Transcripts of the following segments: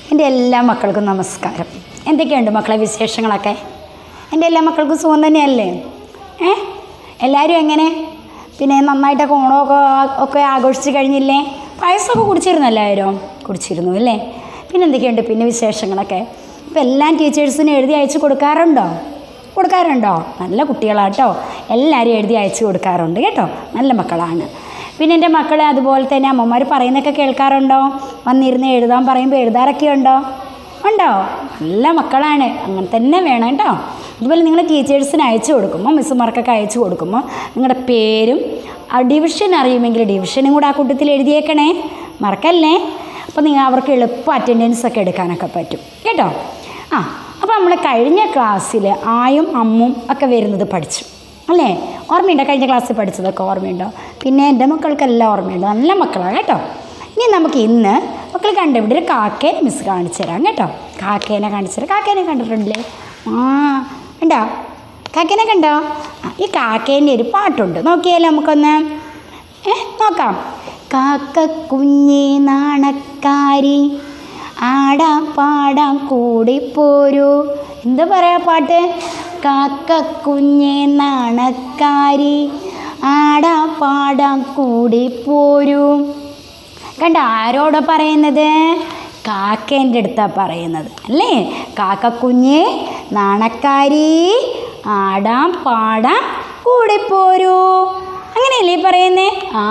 എൻ്റെ എല്ലാ മക്കൾക്കും നമസ്കാരം എന്തൊക്കെയുണ്ട് മക്കളെ വിശേഷങ്ങളൊക്കെ എൻ്റെ എല്ലാ മക്കൾക്കും സുഖം തന്നെയല്ലേ ഏ എല്ലാവരും എങ്ങനെ പിന്നെ നന്നായിട്ടൊക്കെ ഓണമൊക്കെ ഒക്കെ ആഘോഷിച്ച് കഴിഞ്ഞില്ലേ പായസമൊക്കെ കുടിച്ചിരുന്നു എല്ലാവരും കുടിച്ചിരുന്നു അല്ലേ പിന്നെ എന്തൊക്കെയുണ്ട് പിന്നെ വിശേഷങ്ങളൊക്കെ ഇപ്പം എല്ലാം ടീച്ചേഴ്സിന് എഴുതി അയച്ചു കൊടുക്കാറുണ്ടോ കൊടുക്കാറുണ്ടോ നല്ല കുട്ടികളാട്ടോ എല്ലാവരും എഴുതി അയച്ചു കൊടുക്കാറുണ്ട് കേട്ടോ നല്ല മക്കളാണ് പിന്നെ എൻ്റെ മക്കൾ അതുപോലെ തന്നെ അമ്മമാർ പറയുന്നതൊക്കെ കേൾക്കാറുണ്ടോ വന്നിരുന്ന് എഴുതാൻ പറയുമ്പോൾ എഴുതാറൊക്കെ ഉണ്ടോ ഉണ്ടോ നല്ല മക്കളാണ് അങ്ങനെ തന്നെ വേണം കേട്ടോ അതുപോലെ നിങ്ങൾ ടീച്ചേഴ്സിന് അയച്ചു കൊടുക്കുമ്പോൾ മിസ്സുമാർക്കൊക്കെ അയച്ചു കൊടുക്കുമ്പോൾ നിങ്ങളുടെ പേരും ആ ഡിവിഷൻ അറിയുമെങ്കിൽ ഡിവിഷനും കൂടെ ആ കൂട്ടത്തിൽ എഴുതിയേക്കണേ മറക്കല്ലേ അപ്പോൾ നിങ്ങൾ അവർക്ക് എളുപ്പം അറ്റൻഡൻസ് ഒക്കെ എടുക്കാനൊക്കെ പറ്റും കേട്ടോ ആ അപ്പോൾ നമ്മൾ കഴിഞ്ഞ ക്ലാസ്സിൽ ആയും അമ്മും ഒക്കെ വരുന്നത് പഠിച്ചു അല്ലേ ഓർമ്മയുണ്ടോ കഴിഞ്ഞ ക്ലാസ്സിൽ പഠിച്ചതൊക്കെ ഓർമ്മയുണ്ടോ പിന്നെ എൻ്റെ മക്കൾക്കെല്ലാം ഓർമ്മയുണ്ട് നല്ല മക്കളാണ് കേട്ടോ ഇനി നമുക്ക് ഇന്ന് മക്കൾ കണ്ട ഇവിടെ ഒരു കാക്കേനെ മിസ് കാണിച്ചു തരാം കേട്ടോ കാക്കേനെ കാണിച്ചു തരാം കാക്കേനെ കണ്ടിട്ടുണ്ടല്ലേ ആ ഉണ്ടോ കാക്കേനെ കണ്ടോ ആ, ഈ കാക്കേൻ്റെ ഒരു പാട്ടുണ്ട് നോക്കിയാലോ നമുക്കൊന്ന് ഏ നോക്കാം കാക്ക കുഞ്ഞി നാണക്കാരി ആടാം പാടാം കൂടിപ്പോരൂ എന്താ പറയാ പാട്ട് കാക്ക കുഞ്ഞെ നാണക്കാരി ആടാം പാടാം കൂടിപ്പോരൂ കണ്ട ആരോടാ പറയുന്നത് കാക്കേൻ്റെ അടുത്താ പറയുന്നത് അല്ലേ കാക്കക്കുഞ്ഞ് നാണക്കാരി ആടാം പാടാം കൂടെ പോരൂ അങ്ങനെയല്ലേ പറയുന്നേ ആ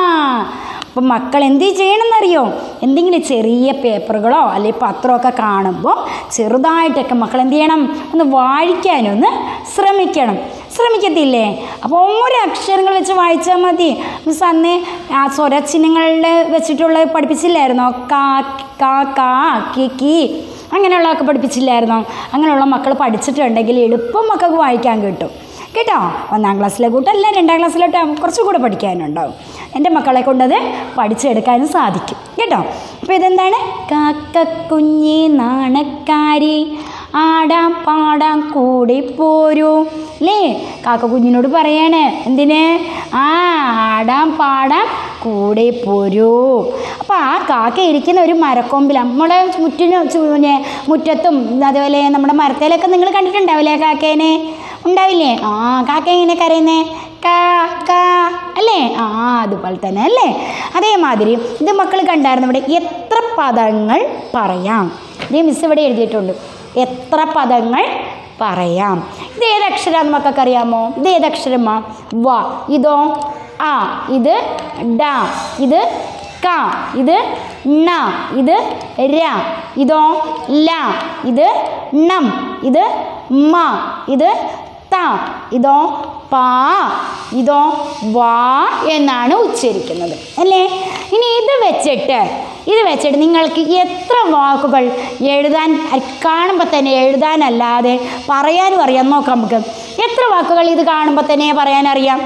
അപ്പം മക്കൾ എന്ത് ചെയ്യണമെന്നറിയോ എന്തെങ്കിലും ചെറിയ പേപ്പറുകളോ അല്ലെങ്കിൽ പത്രമൊക്കെ കാണുമ്പോൾ ചെറുതായിട്ടൊക്കെ മക്കൾ എന്ത് ചെയ്യണം ഒന്ന് വായിക്കാനൊന്ന് ശ്രമിക്കണം ശ്രമിക്കത്തില്ലേ അപ്പോൾ ഓരോ അക്ഷരങ്ങൾ വെച്ച് വായിച്ചാൽ മതി മിസ് അന്ന് ആ സ്വരചിഹ്നങ്ങളിൽ വെച്ചിട്ടുള്ള പഠിപ്പിച്ചില്ലായിരുന്നോ കാ കാ കാ കി കി അങ്ങനെയുള്ളതൊക്കെ പഠിപ്പിച്ചില്ലായിരുന്നോ അങ്ങനെയുള്ള മക്കൾ പഠിച്ചിട്ടുണ്ടെങ്കിൽ എളുപ്പം മക്കൾക്ക് വായിക്കാൻ കിട്ടും കേട്ടോ ഒന്നാം ക്ലാസ്സിലെ കൂട്ടല്ല രണ്ടാം ക്ലാസ്സിലോട്ട് കുറച്ചും കൂടെ പഠിക്കാനുണ്ടാവും എൻ്റെ മക്കളെ കൊണ്ടത് പഠിച്ചെടുക്കാനും സാധിക്കും കേട്ടോ അപ്പോൾ ഇതെന്താണ് കാക്കക്കുഞ്ഞി നാണക്കാരി ആടാം പാടാം കൂടി പോരൂ അല്ലേ കാക്കക്കുഞ്ഞിനോട് പറയാണ് എന്തിന് ആ ആടാം പാടാം കൂടെ പോരൂ അപ്പോൾ ആ കാക്ക ഇരിക്കുന്ന ഒരു മരക്കൊമ്പിൽ നമ്മുടെ മുറ്റിന് ചു- പിന്നെ മുറ്റത്തും അതുപോലെ നമ്മുടെ മരത്തേലൊക്കെ നിങ്ങൾ കണ്ടിട്ടുണ്ടാവില്ലേ ആ കാക്കേനെ ഉണ്ടാവില്ലേ ആ കാക്ക എങ്ങനെ കരയുന്നേ കാ കാ അല്ലേ ആ അതുപോലെ തന്നെ അല്ലേ അതേമാതിരി ഇത് മക്കൾ കണ്ടായിരുന്നു ഇവിടെ എത്ര പദങ്ങൾ പറയാം ഇതേ മിസ് ഇവിടെ എഴുതിയിട്ടുണ്ട് എത്ര പദങ്ങൾ പറയാം ഇത് ഏതക്ഷരമാണെന്ന് മക്കൾക്ക് അറിയാമോ ഇത് ഏതക്ഷരമാ വ ഇതോ ആ ഇത് ഡ ഇത് ക ഇത് ണ ഇത് ര ഇതോ ല ഇത് ണം ഇത് മ ഇത് ത ഇതോ പാ ഇതോ വാ എന്നാണ് ഉച്ചരിക്കുന്നത് അല്ലേ ഇനി ഇത് വെച്ചിട്ട് ഇത് വെച്ചിട്ട് നിങ്ങൾക്ക് എത്ര വാക്കുകൾ എഴുതാൻ കാണുമ്പോൾ തന്നെ എഴുതാനല്ലാതെ പറയാനും അറിയാം നോക്കാം നമുക്ക് എത്ര വാക്കുകൾ ഇത് കാണുമ്പോൾ തന്നെ പറയാനറിയാം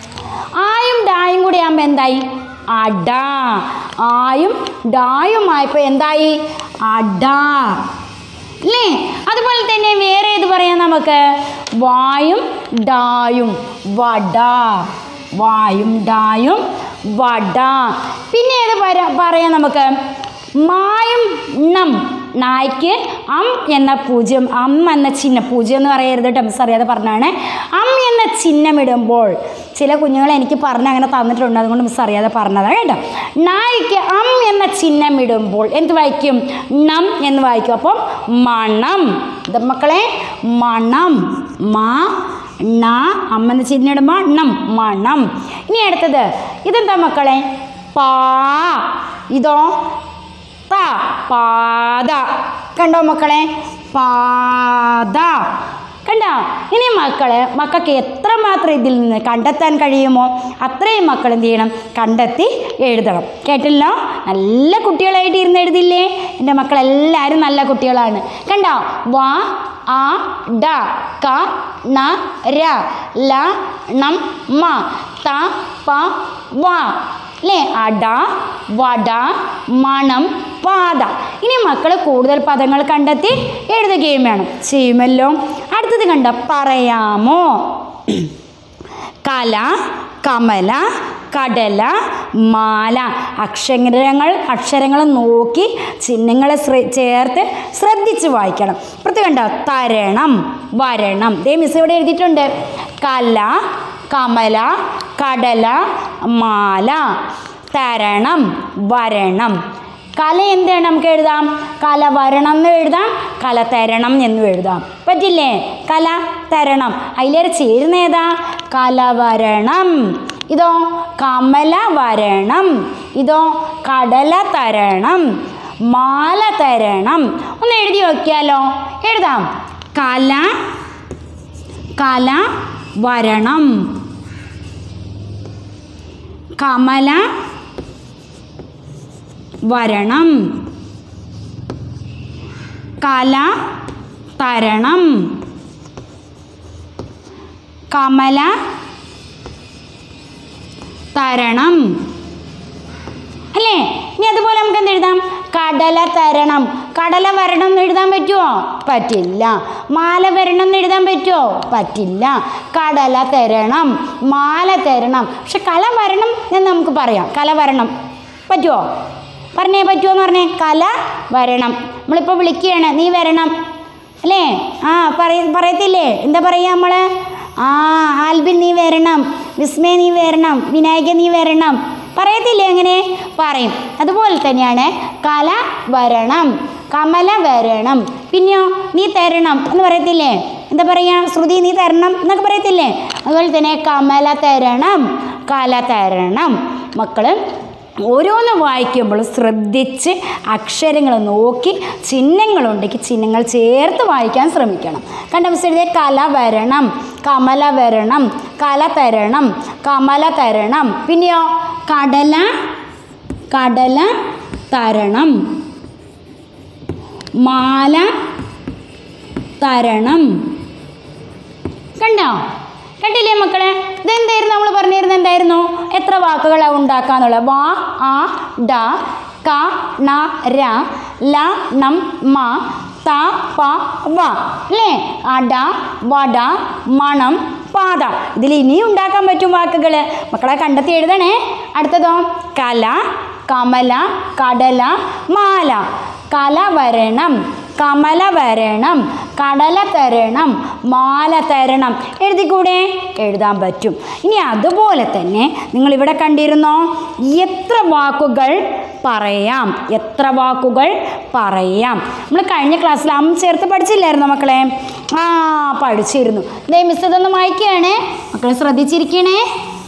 ആയും ഡായും കൂടി ആകുമ്പോൾ എന്തായി അട ആയും ഡായുമായപ്പോൾ എന്തായി അട അല്ലേ അതുപോലെ തന്നെ വേറെ ഏത് പറയാം നമുക്ക് വായും ഡായും വട വായും ഡായും വട പിന്നെ ഏത് പറ- പറയാം നമുക്ക് മായും ണം നായ്ക്ക് അം എന്ന പൂജ്യം അം എന്ന ചിഹ്നം പൂജ്യം എന്ന് പറയരുത് കേട്ടോ മിസ് അറിയാതെ പറഞ്ഞാണ് അം എന്ന ചിഹ്നം ഇടുമ്പോൾ ചില കുഞ്ഞുങ്ങൾ എനിക്ക് പറഞ്ഞ് അങ്ങനെ തന്നിട്ടുണ്ട് അതുകൊണ്ട് മിസ് അറിയാതെ പറഞ്ഞതാണ് കേട്ടോ നായ്ക്ക് അം എന്ന ചിഹ്നം ഇടുമ്പോൾ എന്ത് വായിക്കും ണം എന്ന് വായിക്കും അപ്പം മണം ഇത് മക്കളെ മണം മാ ണ അമ്മ എന്ന ചിഹ്നം ഇടുമ്പോൾ ണം മണം ഇനി അടുത്തത് ഇതെന്താ മക്കളെ പാ ഇതോ ത പാത കണ്ടോ മക്കളെ പാത കണ്ടോ ഇനി മക്കളെ മക്കൾക്ക് എത്രമാത്രം ഇതിൽ നിന്ന് കണ്ടെത്താൻ കഴിയുമോ അത്രയും മക്കൾ എന്ത് ചെയ്യണം കണ്ടെത്തി എഴുതണം കേട്ടല്ലോ നല്ല കുട്ടികളായിട്ട് ഇരുന്ന് എഴുതില്ലേ എൻ്റെ മക്കളെല്ലാവരും നല്ല കുട്ടികളാണ് കണ്ടോ വാ ആ ഡ ക ണ ര ല ണം മ ത പ വാ അല്ലേ അട വട മണം പാത ഇനി മക്കൾ കൂടുതൽ പദങ്ങൾ കണ്ടെത്തി എഴുതുകയും വേണം ചെയ്യുമല്ലോ അടുത്തത് കണ്ട പറയാമോ കല കമല കടല മാല അക്ഷരങ്ങൾ അക്ഷരങ്ങൾ നോക്കി ചിഹ്നങ്ങളെ ശ്ര- ചേർത്ത് ശ്രദ്ധിച്ച് വായിക്കണം പ്രത്യേകം കണ്ടോ തരണം വരണം ദേ മിസ് ഇവിടെ എഴുതിയിട്ടുണ്ട് കല കമല കടല മാല തരണം വരണം കല എന്താണ് നമുക്ക് എഴുതാം കല വരണം എന്ന് എഴുതാം കല തരണം എന്നും എഴുതാം പറ്റില്ലേ കല തരണം അതിലേറെ ചേരുന്ന ഏതാ കല വരണം ഇതോ കമല വരണം ഇതോ കടല തരണം മാല തരണം ഒന്ന് എഴുതി നോക്കിയാലോ എഴുതാം കല കല വരണം കമല വരണം കല തരണം കമല തരണം അല്ലേ ഇനി അതുപോലെ നമുക്ക് എന്ത് എഴുതാം കടല തരണം കടല വരണം എന്ന് എഴുതാൻ പറ്റുമോ പറ്റില്ല മാല വരണം എന്ന് എഴുതാൻ പറ്റുമോ പറ്റില്ല കടല തരണം മാല തരണം പക്ഷെ കല വരണം എന്ന് നമുക്ക് പറയാം കല വരണം പറ്റുമോ പറഞ്ഞേ പറ്റുമോ എന്ന് പറഞ്ഞേ കല വരണം നമ്മളിപ്പോൾ വിളിക്കുകയാണ് നീ വരണം അല്ലേ ആ പറയ പറയത്തില്ലേ എന്താ പറയുക നമ്മൾ ആ ആൽബിൻ നീ വരണം വിസ്മയ നീ വരണം വിനായക നീ വരണം പറയത്തില്ലേ അങ്ങനെ പറയും അതുപോലെ തന്നെയാണ് കല വരണം കമല വരണം പിന്നെയോ നീ തരണം എന്ന് പറയത്തില്ലേ എന്താ പറയുക ശ്രുതി നീ തരണം എന്നൊക്കെ പറയത്തില്ലേ അതുപോലെ തന്നെ കമല തരണം കല തരണം മക്കള് ഓരോന്ന് വായിക്കുമ്പോൾ ശ്രദ്ധിച്ച് അക്ഷരങ്ങൾ നോക്കി ചിഹ്നങ്ങളുണ്ടെങ്കിൽ ചിഹ്നങ്ങൾ ചേർത്ത് വായിക്കാൻ ശ്രമിക്കണം കണ്ട മിസ് എഴുതിയ കല വരണം കമല വരണം കല തരണം കമല തരണം പിന്നെയോ കടല കടല തരണം മാല തരണം കണ്ടോ കണ്ടില്ലേ മക്കളെ ഇതെന്തായിരുന്നു നമ്മൾ പറഞ്ഞിരുന്നത് എന്തായിരുന്നു എത്ര വാക്കുകളാണ് ഉണ്ടാക്കാന്നുള്ളത് വാ ആ ഡ ക ണ ര ല ണം മ ത പ വ അല്ലേ അട വട മണം പാത ഇതിൽ ഇനിയും ഉണ്ടാക്കാൻ പറ്റും വാക്കുകൾ മക്കളെ കണ്ടെത്തി എഴുതണേ അടുത്തതോ കല കമല കടല മാല കല വരണം കമല വരണം കടല തരണം മാല തരണം എഴുതിക്കൂടെ എഴുതാൻ പറ്റും ഇനി അതുപോലെ തന്നെ നിങ്ങൾ ഇവിടെ കണ്ടിരുന്നോ എത്ര വാക്കുകൾ പറയാം എത്ര വാക്കുകൾ പറയാം നമ്മൾ കഴിഞ്ഞ ക്ലാസ്സിൽ അം ചേർത്ത് പഠിച്ചില്ലായിരുന്നോ മക്കളെ ആ പഠിച്ചിരുന്നു ദേ മിസ് ഇതൊന്ന് വായിക്കുകയാണേ മക്കൾ ശ്രദ്ധിച്ചിരിക്കണേ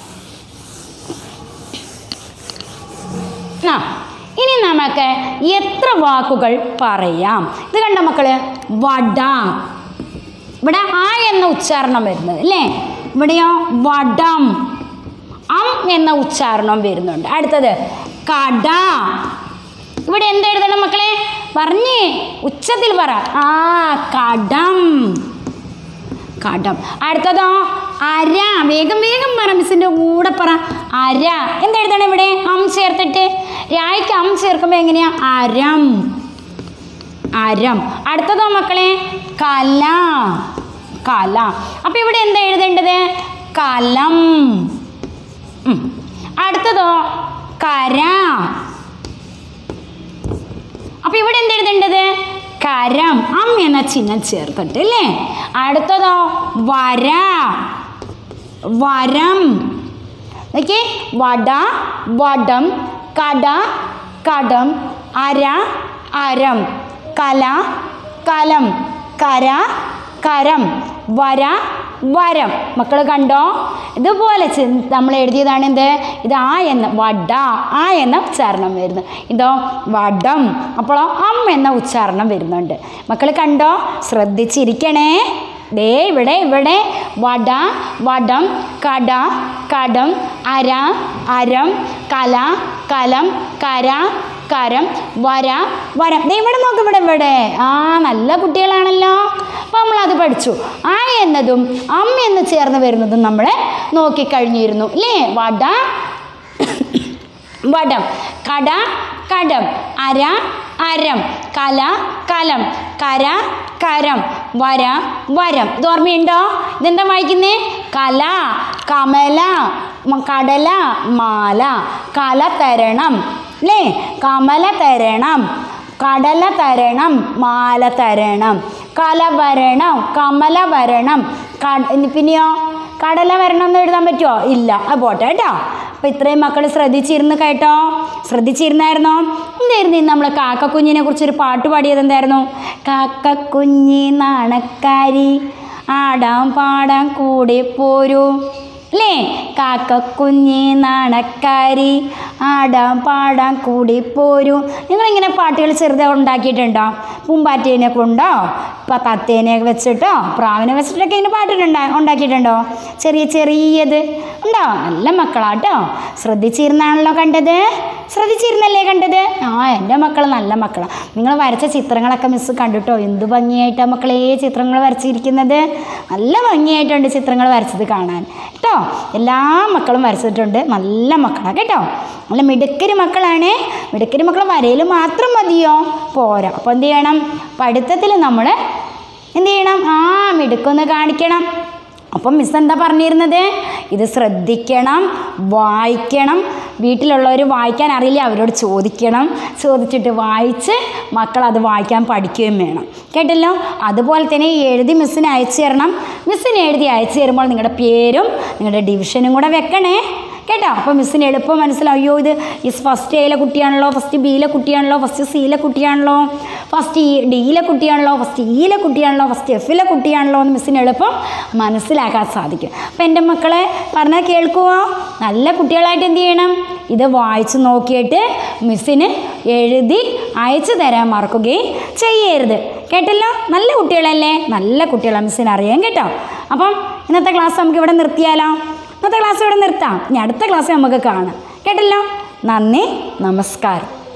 ആ ഇനി നമുക്ക് എത്ര വാക്കുകൾ പറയാം ഇത് കണ്ട മക്കള് വട ഇവിടെ ആ എന്ന ഉച്ചാരണം വരുന്നത് അല്ലേ ഇവിടെയോ വടം അം എന്ന ഉച്ചാരണം വരുന്നുണ്ട് അടുത്തത് കട ഇവിടെ എന്തെഴുതണം മക്കളെ പറഞ്ഞേ ഉച്ചത്തിൽ പറ ആ കടം കടം അടുത്തതോ അര വേഗം വേഗം പറ മിസ്സിൻ്റെ കൂടെ പറ അര എന്തെഴുതണം ഇവിടെ അം ചേർത്തിട്ട് രായ്ക്ക് അം ചേർക്കുമ്പോൾ എങ്ങനെയാ അരം അരം അടുത്തതോ മക്കളെ കല കല അപ്പം ഇവിടെ എന്താ എഴുതേണ്ടത് കലം ഉം. അടുത്തതോ കര അപ്പൊ ഇവിടെ എന്ത് എഴുതേണ്ടത് കരം അം എന്ന ചിഹ്നം ചേർത്തിട്ട് അല്ലേ അടുത്തതോ വര വരം ഓക്കെ വട വടം കട കടം അര അരം കല കലം കര കരം വര വരം മക്കൾ കണ്ടോ ഇതുപോലെ ചി- നമ്മൾ എഴുതിയതാണ് എന്ത് ഇത് ആ എന്ന വട ആ എന്ന ഉച്ചാരണം വരുന്നു ഇതോ വടം അപ്പോഴോ അം എന്ന ഉച്ചാരണം വരുന്നുണ്ട് മക്കൾ കണ്ടോ ശ്രദ്ധിച്ചിരിക്കണേ ദേ ഇവിടെ ഇവിടെ വട വടം കട കടം അര അരം കല കലം കര കരം വര വരം ദേ ഇവിടെ നോക്ക് ഇവിടെ ഇവിടെ ആ നല്ല കുട്ടികളാണല്ലോ അപ്പം നമ്മളത് പഠിച്ചു ആ എന്നതും അം എന്ന് ചേർന്ന് വരുന്നതും നമ്മൾ നോക്കിക്കഴിഞ്ഞിരുന്നു ഇല്ലേ വട വടം കട കടം അര അരം കല കലം കര കരം വര വരം ഇത് ഓർമ്മയുണ്ടോ ഇതെന്താ വായിക്കുന്നേ കല കമല മ- കടല മാല കല തരണം അല്ലേ കമല തരണം കടല തരണം മാല തരണം കല വരണം കമല വരണം കട പിന്നെയോ കടല വരണം എന്ന് എഴുതാൻ പറ്റുമോ ഇല്ല അത് പോട്ടെ കേട്ടോ അപ്പം ഇത്രയും മക്കൾ ശ്രദ്ധിച്ചിരുന്ന് കേട്ടോ ശ്രദ്ധിച്ചിരുന്നായിരുന്നോ എന്തായിരുന്നു ഇന്ന് നമ്മൾ കാക്കക്കുഞ്ഞിനെ കുറിച്ചൊരു പാട്ട് പാടിയത് എന്തായിരുന്നു കാക്കക്കുഞ്ഞി നാണക്കാരി ആടാം പാടാം കൂടി പോരൂ അല്ലേ കാക്കക്കുഞ്ഞി നാണക്കാരി ആടാം പാടാം കൂടി പോരൂ നിങ്ങളിങ്ങനെ പാട്ടുകൾ ചെറുതെ ഉണ്ടാക്കിയിട്ടുണ്ടോ പൂമ്പാറ്റേനെ കൊണ്ടോ ഇപ്പം തത്തേനെ വെച്ചിട്ടോ പ്രാവിനെ വെച്ചിട്ടൊക്കെ ഇങ്ങനെ പാട്ടിട്ടുണ്ടാ ഉണ്ടാക്കിയിട്ടുണ്ടോ ചെറിയ ചെറിയത് ഉണ്ടോ നല്ല മക്കളാട്ടോ ശ്രദ്ധിച്ചിരുന്നാണല്ലോ കണ്ടത് ശ്രദ്ധിച്ചിരുന്നല്ലേ കണ്ടത് ആ എൻ്റെ മക്കൾ നല്ല മക്കളാണ് നിങ്ങൾ വരച്ച ചിത്രങ്ങളൊക്കെ മിസ്സ് കണ്ടിട്ടോ എന്ത് ഭംഗിയായിട്ടാണ് മക്കളെ ചിത്രങ്ങൾ വരച്ചിരിക്കുന്നത് നല്ല ഭംഗിയായിട്ടുണ്ട് ചിത്രങ്ങൾ വരച്ചത് കാണാൻ കേട്ടോ എല്ലാ മക്കളും വരച്ചിട്ടുണ്ട് നല്ല മക്കളാണ് കേട്ടോ നല്ല മിടുക്കരി മക്കളാണ് മിടുക്കരി മക്കൾ വരയിൽ മാത്രം മതിയോ പോരാ അപ്പോൾ എന്ത് ചെയ്യണം പഠിത്തത്തിൽ നമ്മൾ എന്ത് ചെയ്യണം ആ മിടുക്കൊന്ന് കാണിക്കണം അപ്പം മിസ് എന്താ പറഞ്ഞിരുന്നത് ഇത് ശ്രദ്ധിക്കണം വായിക്കണം വീട്ടിലുള്ളവർ വായിക്കാൻ അറിയില്ല അവരോട് ചോദിക്കണം ചോദിച്ചിട്ട് വായിച്ച് മക്കൾ അത് വായിക്കാൻ പഠിക്കുകയും വേണം കേട്ടല്ലോ അതുപോലെ തന്നെ ഈ എഴുതി മിസ്സിന് അയച്ചു തരണം മിസ്സിന് എഴുതി അയച്ചു തരുമ്പോൾ നിങ്ങളുടെ പേരും നിങ്ങളുടെ ഡിവിഷനും കൂടെ വെക്കണേ കേട്ടോ അപ്പോൾ മിസ്സിന് എളുപ്പം മനസ്സിലാവും അയ്യോ ഇത് ഈ ഫസ്റ്റ് എയിലെ കുട്ടിയാണല്ലോ ഫസ്റ്റ് ബിയിലെ കുട്ടിയാണല്ലോ ഫസ്റ്റ് സിയിലെ കുട്ടിയാണല്ലോ ഫസ്റ്റ് ഈ ഡിയിലെ കുട്ടിയാണല്ലോ ഫസ്റ്റ് ഇയിലെ കുട്ടിയാണല്ലോ ഫസ്റ്റ് എഫിലെ കുട്ടിയാണല്ലോ എന്ന് മിസ്സിന് എളുപ്പം മനസ്സിലാക്കാൻ സാധിക്കും അപ്പം എൻ്റെ മക്കളെ പറഞ്ഞാൽ കേൾക്കുമോ നല്ല കുട്ടികളായിട്ട് എന്ത് ചെയ്യണം ഇത് വായിച്ച് നോക്കിയിട്ട് മിസ്സിന് എഴുതി അയച്ചു തരാൻ മറക്കുകയും ചെയ്യരുത് കേട്ടല്ലോ നല്ല കുട്ടികളല്ലേ നല്ല കുട്ടികളാണ് മിസ്സിന് അറിയാം കേട്ടോ അപ്പം ഇന്നത്തെ ക്ലാസ് നമുക്ക് ഇവിടെ നിർത്തിയാലോ ഇന്നത്തെ ക്ലാസ് ഇവിടെ നിർത്താം ഇനി അടുത്ത ക്ലാസ് നമുക്ക് കാണാം കേട്ടല്ലോ നന്ദി നമസ്കാരം